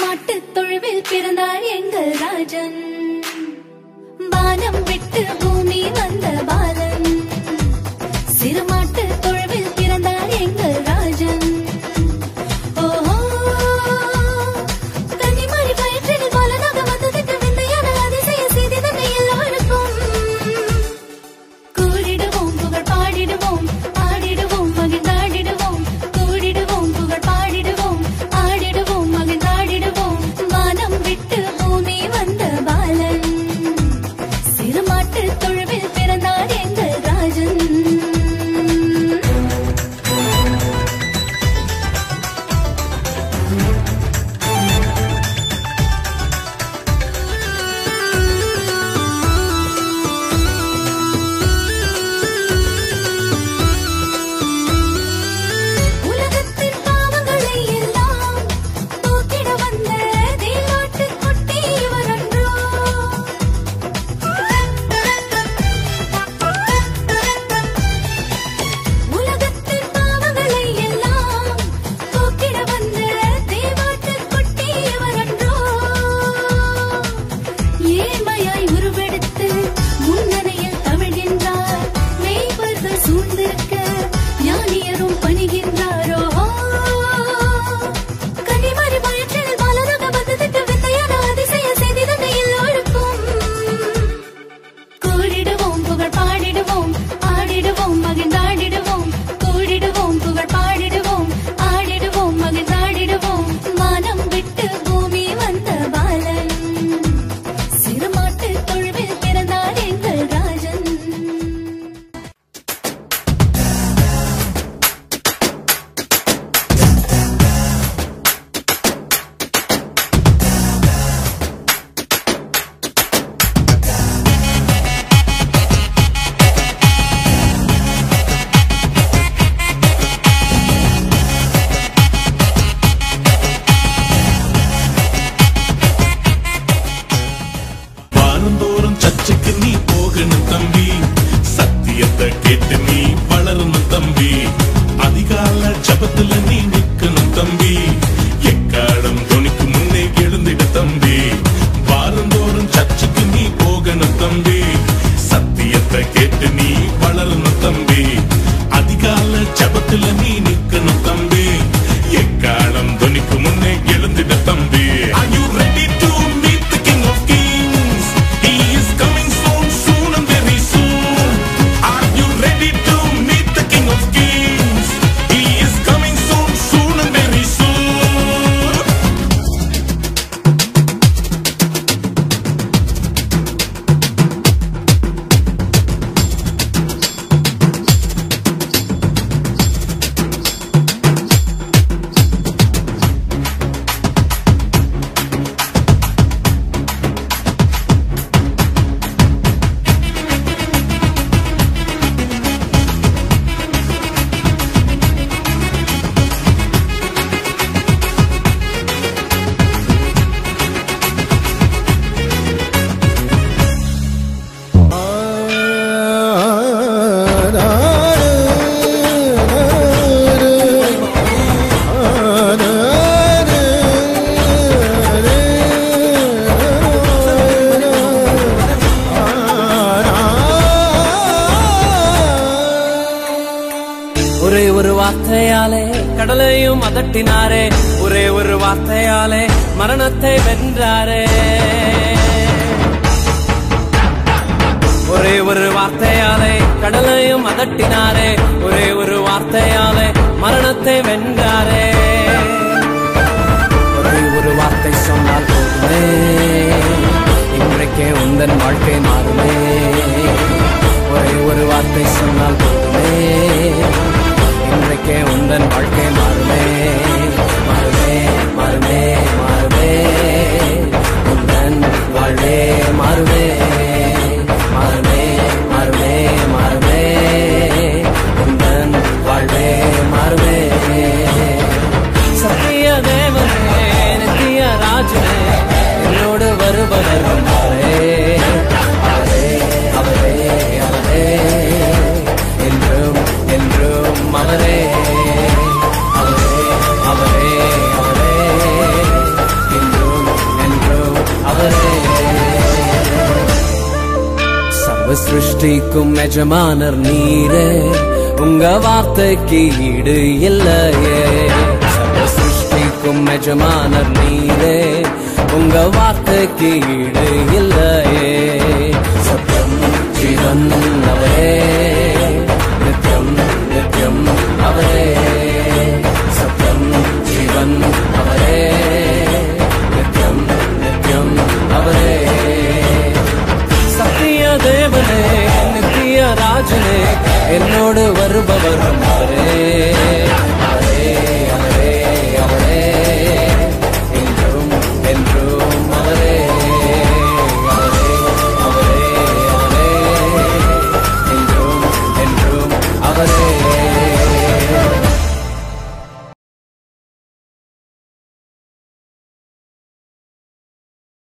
சிறுமாட்டுத் தொழுவில் பிறந்தார் எங்கள் ராஜன் வானம் விட்டு பூமி வந்த பாலன் சிறுமாட்டுத் தொழுவில் பிறந்தார் எங்கள் ராஜன் ஓஹோ கன்னிமாரி பயிற்றில் பாலனாக வந்ததற்கு விந்தையான அதிசய செய்தி தன்னை எல்லோருக்கும் கூடிடுவோம் புகழ் பாடிடுவோம் ஆடிடுவோம் மகிழ்ந்தாடிடுவோம் கூடிடுவோம் புகழ் பாடிடுவோம் ஆடிடுவோம் மகிழ்ந்தாடிடுவோம் வானம் விட்டு பூமி வந்த பாலன் சிறுமாட்டு தொழுவில் பிறந்தார் எங்கள் ராஜன் உலகத்தின் பாவங்களை எல்லாம் தூக்கிட வந்த தேவாட்டுக் குட்டி இவரன்றோ உலகத்தின் பாவங்களை எல்லாம் தூக்கிட வந்த தேவாட்டுக் குட்டி இவரன்றோ ஏழ்மையாய் உருவெடுத்து முன்னரையில் தவழ்கின்றார் மெய்வர்கள் சூழ்ந்திருக்க ஞானியரும் பணிகின்றாரோ கனிமறி வயிற்றில் பாலனாக வந்ததற்கு விந்தையான அதிசய செய்தி தன்னை எல்லோருக்கும் கூடிடுவோம் புகழ் பாடிடுவோம் ஆடிடுவோம் மகிழ்ந்தாடிடுவோம் கூடிடுவோம் புகழ் பாடிடுவோம் ஆடிடுவோம் மகிழ்ந்தாடிடுவோம் வானம் விட்டு பூமி வந்த பாலன் சிறுமாட்டு தொழுவில் பிறந்தார் எங்கள் ராஜன் வாரந்தோறும் சர்ச்சுக்கு நீ போகணும் தம்பி சத்தியத்தை கேட்டு நீ வளரணும் தம்பி அதிகால ஜபத்துல நீ நிக்கணும் தம்பி எக்காலம் துணிக்கு முன்னே எழுந்திட தம்பி வாரந்தோறும் சர்ச்சுக்கு நீ போகணும் தம்பி சத்தியத்தை கேட்டு நீ வளரணும் தம்பி அதிகால ஜபத்துல நீ நிக்கணும் தம்பி எக்காலம் துணிக்கு முன்னே எழுந்திட தம்பி Are you ready to meet the King of Kings? He is coming soon, soon and very soon. Are you ready to meet the King of Kings? He is coming soon, soon and very soon. ஒரே ஒரு வார்த்தையாலே கடலையும் அதட்டினாரே ஒரே ஒரு வார்த்தையாலே மரணத்தை வென்றாரே ஒரே ஒரு வார்த்தையாலே கடலையும் அதட்டினாரே ஒரே ஒரு வார்த்தையாலே மரணத்தை வென்றாரே ஒரே ஒரு வார்த்தை சொன்னால் போதுமே இன்றைக்கே உந்தன் வாழ்க்கை மாறுமே ஒரே ஒரு வார்த்தை சொன்னால் போதுமே இன்றைக்கே உந்தன் வாழ்க்கை மாறுமே மாறுமே மாறுமே மாறுமே உந்தன் வாழ்வே மாறுமே மாறுமே மாறுமே மாறுமே உந்தன் வாழ்வே மாறுமே சர்வ சிருஷ்டிக்கும் எஜமானர் நீரே உங்க வார்த்தைக்கு ஈடு இல்லையே சர்வ சிருஷ்டிக்கும் எஜமானர் நீரே உங்க வார்த்தைக்கு ஈடு இல்லையே சத்யம் ஜீவன் அவரே நித்யம் நித்யம் அவரே சத்யம் ஜீவன் அவரே நித்யம் நித்யம் அவரே சத்திய தேவனே நித்திய ராஜனே என்னோடு வருபவர் அவரே அவரே அவரே அவரே என்றும் என்றும் அவரே அவரே அவரே அவரே என்றும் என்றும் அவரே